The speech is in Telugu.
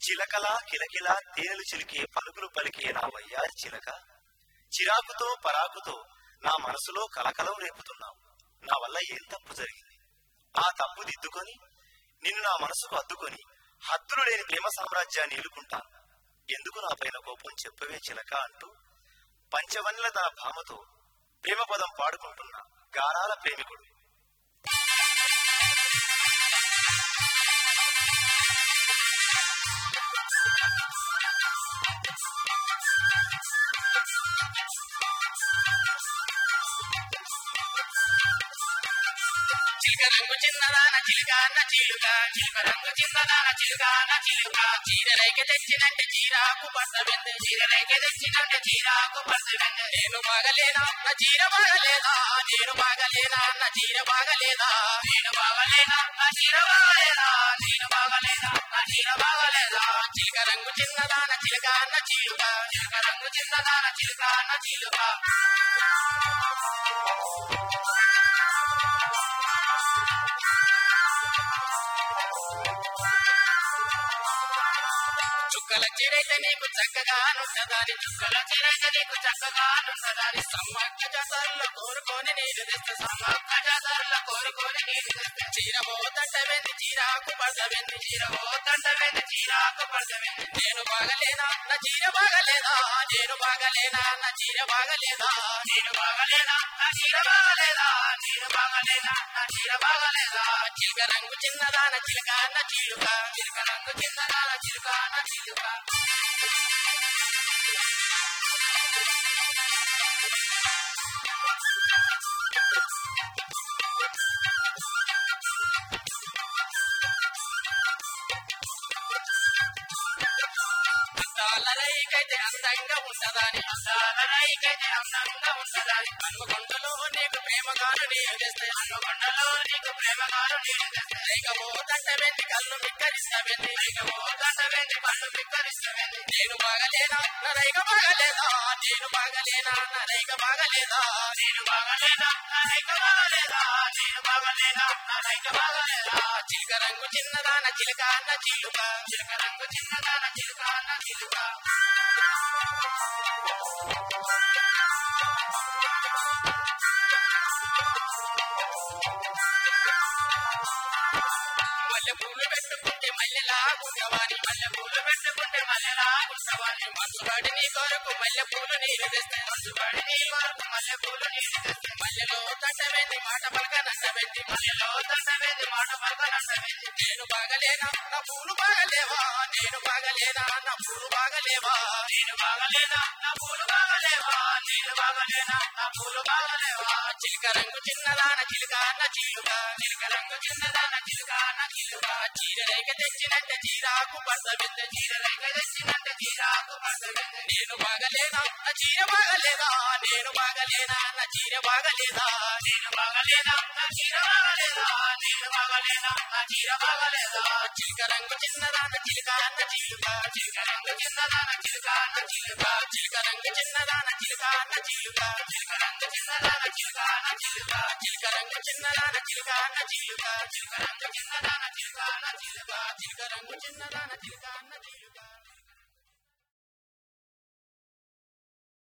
చిలకలా కిలకిలా తేనెలు చిలికే పలుకులు పలికే నా వయ్యారి చిలక చిరాకుతో పరాకుతో నా మనసులో కలకలం రేపుతున్నావు నా వల్ల ఏం తప్పు జరిగింది ఆ తప్పు దిద్దుకొని నిన్ను నా మనసుకు అద్దుకొని హద్దులు లేని ప్రేమ సామ్రాజ్యాన్ని ఏలుకుంటాను ఎందుకు నా పైన కోపం చెప్పవే చిలక అంటూ పంచవన్నుల తన భామతో ప్రేమ పదం పాడుకుంటున్న గారాల ప్రేమికుడు చిలక రంగు చిన్నదాన చిలుక అన్న చిలుక చిలుక రంగు చిన్నదాన చిలుక అన్న చిలుక చీరలైక తెచ్చినంటే చీరాకు పడతవింది చీరలైక తెచ్చినంటే చీరాకు పడతవింది నేను బాగలేనా నా చీర బాగలేదా నేను బాగలేనా నా చీర బాగలేదా నేను బాగలేనా నా చీర బాగలేదా నేను బాగలేనా నా చీర బాగలేదా చిలక రంగు చిన్నదాన చిలుక అన్న చిలుక చిలక రంగు చిన్నదాన చిలుక అన్న చిలుక చుక్కల చిరైతే నీకు చక్కగా నుంచదాని చుక్కల చిరైతే నీకు చక్కగా నుంచదాని సమ్మక్క జాతరలో కోరుకొని నీరు తెస్తే సమ్మక్క జాతరలో కోరుకొని నీరు తెస్తే చీర పోతంట వెండి చీరాకు పడతవెంది చీర పోతంట వెండి చీరాకు పడతవెంది నేను బాగలేనా నా చీర బాగలేదా నేను బాగలేనా నా చీర బాగలేదా నేను బాగలేనా నా చీర బాగలేదా నేను బాగలేనా నా చీర బాగలేదా చిలక రంగు చిన్నదాన చిలక అన్న చిలుక చిలక రంగు చిన్నదాన చిలుక అన్న చిలుక అందాల రైకైతే అందంగా ఉంటదాని అందాల రైకైతే అందంగా ఉంటదాని హనుమకొండలో నీకు ప్రేమగాను నేను తెస్తే హనుమకొండలో నీకు ప్రేమగాను నేను తెస్తే రైక పోతంట వెండి కళ్ళు మిక్కరిస్తావెంది రైక పోతంట వెండి కళ్ళు మిక్కరిస్తావెంది నేను బాగలేనా నా రైక బాగలేదా నేను బాగలేనా నా రైక బాగలేదా నేను బాగలేనా నా రైక బాగలేదా నేను బాగలేనా నా రైక బాగలేదా చిలక రంగు చిన్నదాన చిలక అన్న చిలుక చిలక రంగు చిన్నదాన చిలుక అన్న చిలుక మల్లె పూలు పెట్టుకుంటే మల్లెలా గుంటవాని మల్లె పూలు పెట్టుకుంటే మల్లెలా గుంటవాని మనసుగాడి నీ కొరకు మల్లె పూలు నీరు తెస్తే మనసుగాడి నీ కొరకు మల్లె పూలు నీరు తెస్తే మల్లెలో తండవేంది మాట పలక నందవేంది మల్లెలో తండవేంది మాట పలక నందవేంది నేను బాగలేనా నా పూలు బాగలేవా నేను బాగలేనా నా పూలు బాగలేవా నేను బాగలేనా నా పూలు బాగలేవా నేను బాగలేనా నా పూలు బాగలేవా చిలక రంగు చిన్నదాన చిలుక అన్న చిలుక చిలక రంగు చిన్నదాన చిలుక అన్న చిలుక చీరలేక తెచ్చినంటే చీరాకు పడతవింది చీరలేక తెచ్చినంటే చీరాకు పడతవింది నేను బాగలేనా నా చీర బాగలేదా నేను బాగలేనా నా చీర బాగలేదా నేను బాగలేనా నా చీర బాగలేదా నేను బాగలేనా నా చీర బాగలేదా చిలక రంగు చిన్నదాన చిలుక అన్న చిలుక చిలక రంగు చిన్నదాన చిలుక అన్న చిలుక చిలక రంగు చిన్నదాన చిలుక అన్న చిలుక చిలక రంగు చిన్నదాన చిలుక అన్న చిలుక చిలక రంగు చిన్నదాన చిలుక అన్న చిలుక చిలక రంగు చిన్నదాన చిలుక అన్న చిలుక చిలక రంగు చిన్నదాన చిలుక అన్న చిలుక